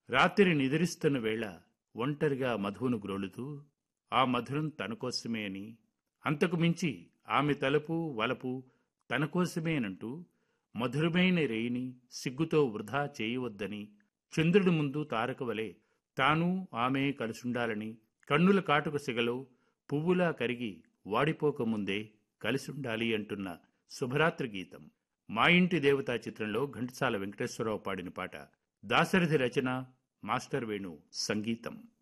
రాత్రి నిద్రిస్తున్న వేళ ఒంటరిగా మధువును గ్రోలుతూ ఆ మధురం తన కోసమే అని అంతకు మించి ఆమె తలుపు వలపు తన కోసమేనంటూ మధురమైన రేయిని సిగ్గుతో వృధా చేయవద్దని చంద్రుడి ముందు తారక వలె తాను ఆమె కలిసుండాలని కన్నుల కాటుక సిగలో పువ్వులా కరిగి వాడిపోకముందే కలిసుండాలి అంటున్న శుభరాత్రి గీతం మా ఇంటి దేవతా చిత్రంలో ఘంటసాల వెంకటేశ్వరరావు పాడిన పాట దాశరథి రచన మాస్టర్ వేణు సంగీతం